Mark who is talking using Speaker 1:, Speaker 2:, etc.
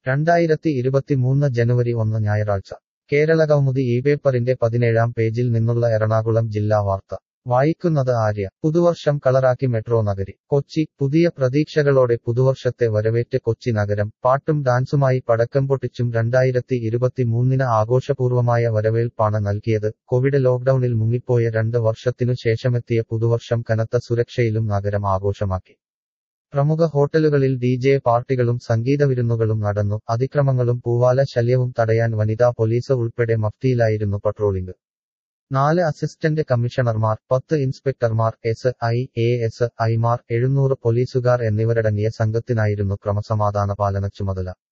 Speaker 1: രണ്ടായിരത്തി ഇരുപത്തിമൂന്ന് ജനുവരി ഒന്ന് ഞായറാഴ്ച കേരള കൗമുദി ഈ പേപ്പറിന്റെ പതിനേഴാം പേജിൽ നിന്നുള്ള എറണാകുളം ജില്ലാ വാർത്ത വായിക്കുന്നത് ആര്യ പുതുവർഷം കളറാക്കി മെട്രോ നഗരി കൊച്ചി പുതിയ പ്രതീക്ഷകളോടെ പുതുവർഷത്തെ വരവേറ്റ് കൊച്ചി നഗരം പാട്ടും ഡാൻസുമായി പടക്കം പൊട്ടിച്ചും രണ്ടായിരത്തി ഇരുപത്തിമൂന്നിന് ആഘോഷപൂർവമായ വരവേൽപ്പാണ് നൽകിയത് കോവിഡ് ലോക്ഡൌണിൽ മുങ്ങിപ്പോയ രണ്ട് വർഷത്തിനു ശേഷമെത്തിയ പുതുവർഷം കനത്ത സുരക്ഷയിലും നഗരം ആഘോഷമാക്കി പ്രമുഖ ഹോട്ടലുകളിൽ ഡി ജെ പാർട്ടികളും സംഗീതവിരുന്നുകളും നടന്നു അതിക്രമങ്ങളും പൂവാല ശല്യവും തടയാൻ വനിതാ പോലീസ് ഉൾപ്പെടെ മഫ്തിയിലായിരുന്നു പട്രോളിംഗ് നാല് അസിസ്റ്റന്റ് കമ്മീഷണർമാർ പത്ത് ഇൻസ്പെക്ടർമാർ എസ് ഐ എ എസ് ഐമാർ എഴുന്നൂറ് പോലീസുകാർ എന്നിവരടങ്ങിയ സംഘത്തിനായിരുന്നു ക്രമസമാധാന പാലന ചുമതല